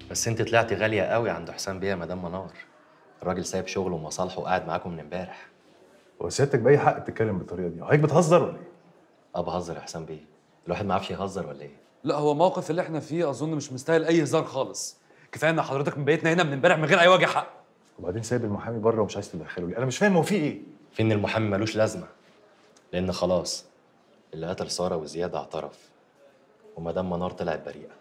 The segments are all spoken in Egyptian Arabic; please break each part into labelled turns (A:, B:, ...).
A: بس انت طلعتي غاليه قوي عند حسام بيه يا مدام منار الراجل سايب شغله ومصالحه وقاعد معاكم من امبارح
B: هو سيادتك باي حق تتكلم بالطريقه دي حضرتك بتهزر ولا ايه
A: اه بهزر يا حسام بيه الواحد ما عارفش يهزر ولا ايه
C: لا هو الموقف اللي احنا فيه اظن مش مستاهل اي هزار خالص كفايه ان حضرتك مبيتنا هنا من امبارح من غير اي وجه حق
B: وبعدين سايب المحامي بره ومش عايز تدخله لي انا مش فاهم هو في ايه
A: في ان المحامي ملوش لازمه لان خلاص اللي قتل ساره وزياد اعترف ومدام منار طلعت بريئه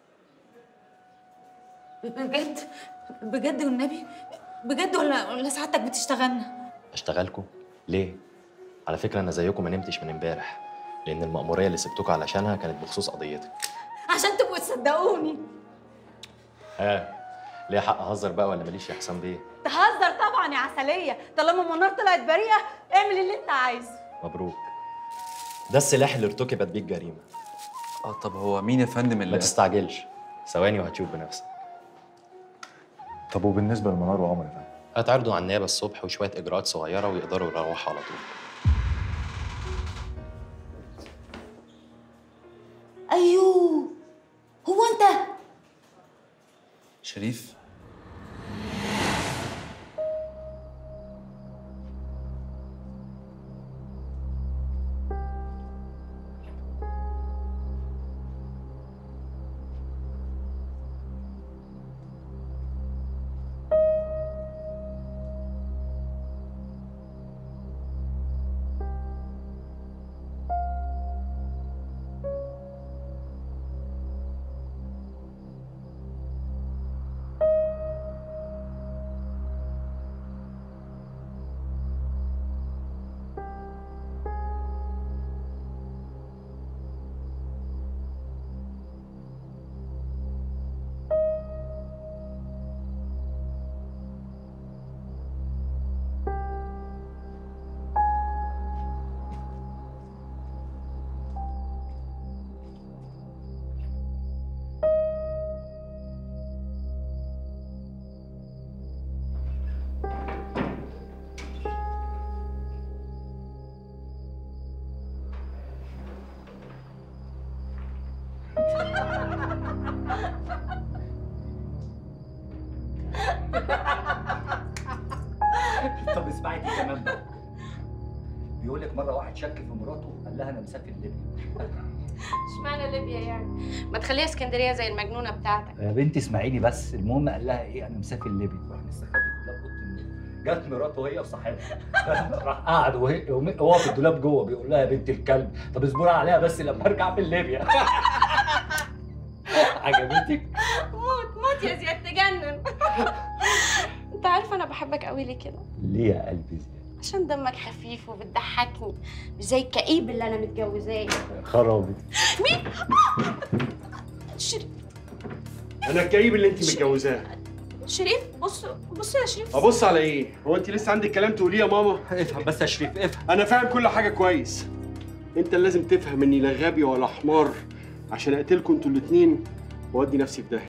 D: بجد بجد والنبي بجد ولا ولا سعادتك بتشتغلنا
A: اشتغلكوا ليه على فكره انا زيكم ما نمتش من امبارح لان المأمورية اللي سبتكوا علشانها كانت بخصوص قضيتك
D: عشان تبقوا تصدقوني
A: ها ليه حق اهزر بقى ولا ماليش يا حسام بيه
D: تهزر طبعا يا عسليه طالما منار طلعت بريئه اعمل اللي انت عايزه
A: مبروك ده السلاح اللي ارتكبت بيه الجريمه
C: اه طب هو مين يا فندم
A: ما
C: اللي
A: تستعجلش ثواني وهتشوف بنفسك
B: طب وبالنسبه لمنار وعمر يا فندم
A: هتعرضوا على النيابه الصبح وشويه اجراءات صغيره ويقدروا يروحوا على طول
D: ايوه هو انت
C: شريف
E: طب اسمعي دي كمان بقى بيقول لك مره واحد شك في مراته قال لها انا مسافر ليبيا
F: اشمعنى ليبيا يعني ما تخليها اسكندريه زي المجنونه بتاعتك
E: يا بنتي اسمعيني بس المهم قال لها ايه انا مسافر ليبيا راح مستخبي في دولاب اوضه النوم جت مراته وهي وصاحبها راح قعد وهي وم- هو في الدولاب جوه بيقول لها يا بنت الكلب طب اصبري عليها بس لما ارجع من ليبيا عجبتك
F: موت موت يا زياد تجنن انت عارف انا بحبك قوي ليه كده
E: ليه يا قلبي زياد
F: عشان دمك خفيف وبتضحكني مش زي الكئيب اللي انا متجوزاه
E: خرابي
F: شريف
G: انا الكئيب اللي انت متجوزاه
F: شريف بص بص يا شريف
G: ابص على ايه هو انت لسه عندك كلام تقوليه يا ماما
E: افهم بس يا شريف افهم
G: انا فاهم كل حاجه كويس انت اللي لازم تفهم اني لا غبي ولا حمار عشان اقتلكم انتوا الاتنين واودي نفسي في داهيه